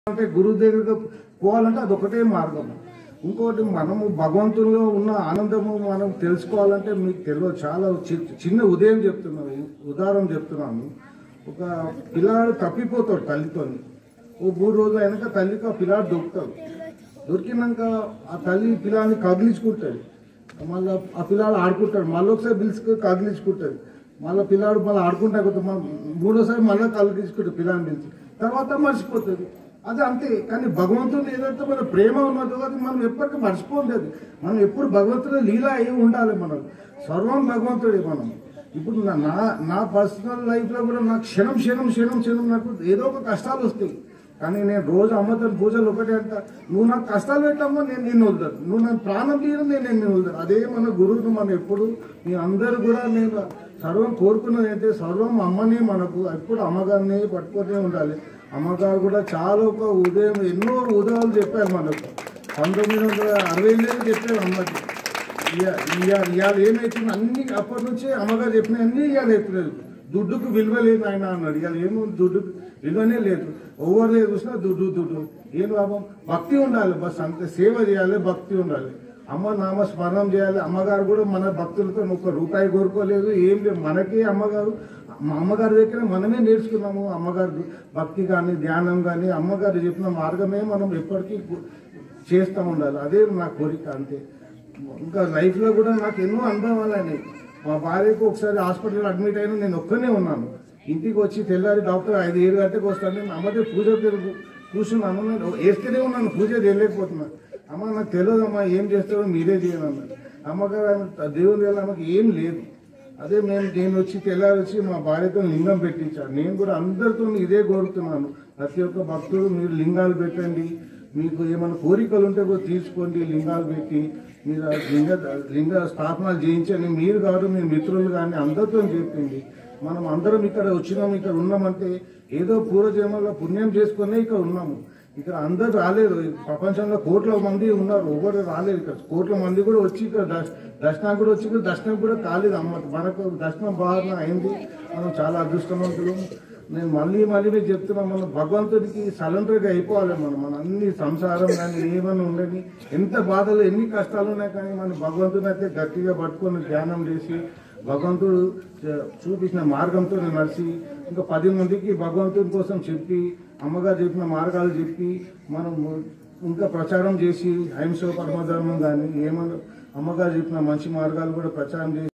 అంటే గురువు దగ్గరకు పోవాలంటే అదొకటే మార్గం ఇంకోటి మనము భగవంతుల్లో ఉన్న ఆనందము మనం తెలుసుకోవాలంటే మీకు తెలియదు చాలా చి- చిన్న ఉదయం చెప్తున్నాను ఉదాహరణ చెప్తున్నాను ఒక పిల్లాడు తప్పిపోతాడు తల్లితోని ఓ మూడు రోజులు అయినాక తల్లికి ఆ పిల్లాడు దొరుకుతాడు దొరికినాక ఆ తల్లి పిల్లాన్ని కగిలించుకుంటుంది మళ్ళీ ఆ పిల్లాడు ఆడుకుంటాడు మళ్ళీ ఒకసారి పిలిచి కగిలించుకుంటుంది మళ్ళీ పిల్లాడు మళ్ళీ ఆడుకుంటా కొత్త మూడోసారి మళ్ళీ కగిలించుకుంటుంది పిల్లాన్ని పిలిచి తర్వాత మర్చిపోతుంది అది అంతే కానీ భగవంతుని ఏదైతే మన ప్రేమ ఉన్నదో అది మనం ఎప్పటికీ మర్చిపోలేదు మనం ఎప్పుడు భగవంతుని లీల అయి ఉండాలి మనం సర్వం భగవంతుడే మనం ఇప్పుడు నా నా- నా పర్సనల్ లైఫ్లో కూడా నాకు క్షణం క్షణం క్షణం క్షణం నాకు ఏదో ఒక కష్టాలు వస్తాయి కానీ నేను రోజు అమ్మతో పూజలు ఒకటే అంట నువ్వు నాకు కష్టాలు పెట్టమ్మా నేను నిన్ను వదులుతాను నువ్వు నాకు ప్రాణం తీయడం నేను నిన్ను వదులుతాను అదే మన గురువును మనం ఎప్పుడు మీ అందరు కూడా నేను సర్వం కోరుకున్నది అయితే సర్వం అమ్మనే మనకు ఎప్పుడు అమ్మగారిని పట్టుకుంటూనే ఉండాలి అమ్మగారు కూడా చాలా ఒక ఉదయం ఎన్నో ఉదయాలు చెప్పారు మనకు పంతొమ్మిది వందల అరవై ఎనిమిది చెప్పారు అమ్మకి ఇయ- ఇయ- ఇవాళ ఏమైతుంది అన్ని అప్పటి నుంచే అమ్మగారు చెప్పిన అన్ని ఇవాళ చెప్పలేదు దుడ్డుకు విలువ లేదు ఆయన అన్నాడు ఇవాళ ఏమో దుడ్డుకు విలువనే లేదు ఎవరు చూసినా దుడ్డు దుడ్డు ఏం లాభం భక్తి ఉండాలి బస్ అంతే సేవ చేయాలి భక్తి ఉండాలి అమ్మ నామ స్మరణం చేయాలి అమ్మగారు కూడా మన భక్తులతో ఒక్క రూపాయి కోరుకోలేదు ఏం లేదు మనకే అమ్మగారు మా అమ్మగారి దగ్గర మనమే నేర్చుకున్నాము అమ్మగారు భక్తి కానీ ధ్యానం కానీ అమ్మగారు చెప్పిన మార్గమే మనం ఎప్పటికీ గు- చేస్తూ ఉండాలి అదే నా కోరిక అంతే ఇంకా లైఫ్లో కూడా నాకు ఎన్నో అనుభవాలు అయినాయి మా భార్యకు ఒకసారి హాస్పిటల్ అడ్మిట్ అయినా నేను ఒక్కనే ఉన్నాను ఇంటికి వచ్చి తెల్లారి డాక్టర్ ఐదు ఏడు గంటలకు వస్తాను నేను అమ్మదే పూజ తిరుగు కూర్చున్నాను నేను వేస్తూనే ఉన్నాను పూజ చేయలేకపోతున్నాను అమ్మ నాకు తెలియదమ్మా ఏం చేస్తారో మీరే చేయనన్నారు అమ్మగారు ఆమె దేవుని వల్ల ఆమెకు ఏం లేదు అదే మేము నేను వచ్చి తెల్లారి వచ్చి మా భార్యతో లింగం పెట్టించాను నేను కూడా అందరితో ఇదే కోరుతున్నాను ప్రతి ఒక్క భక్తుడు మీరు లింగాలు పెట్టండి మీకు ఏమైనా కోరికలు ఉంటే కూడా తీసుకోండి లింగాలు పెట్టి మీరు ఆ లింగ లింగ స్థాపనాలు చేయించండి మీరు కాదు మీ మిత్రులు కానీ అందరితో చెప్పింది మనం అందరం ఇక్కడ వచ్చినాం ఇక్కడ ఉన్నామంటే ఏదో పూర్వజన్మలో పుణ్యం చేసుకునే ఇక్కడ ఉన్నాము ఇక్కడ అందరు రాలేదు ఈ ప్రపంచంలో కోట్ల మంది ఉన్నారు ఎవరు రాలేదు ఇక్కడ కోట్ల మంది కూడా వచ్చి ఇక్కడ దర్శ- దర్శనానికి కూడా వచ్చి ఇక్కడ దర్శనం కూడా కాలేదు అమ్మ మనకు దర్శనం బాగా అయింది మనం చాలా అదృష్టవంతులు నేను మళ్ళీ మళ్ళీ మీకు చెప్తున్నాను మనం భగవంతుడికి సరెండర్గా అయిపోవాలి మనం మన అన్ని సంసారం కానీ ఏమైనా ఉండని ఎంత బాధలు ఎన్ని కష్టాలు ఉన్నాయి కానీ మనం భగవంతుని అయితే గట్టిగా పట్టుకొని ధ్యానం చేసి భగవంతుడు చ- చూపించిన మార్గంతో నడిచి ఇంకా పది మందికి భగవంతుని కోసం చెప్పి అమ్మగారు చెప్పిన మార్గాలు చెప్పి మనం ఇంకా ప్రచారం చేసి అహింస పరమధర్మం కానీ ఏమన్నా అమ్మగారు చెప్పిన మంచి మార్గాలు కూడా ప్రచారం చేసి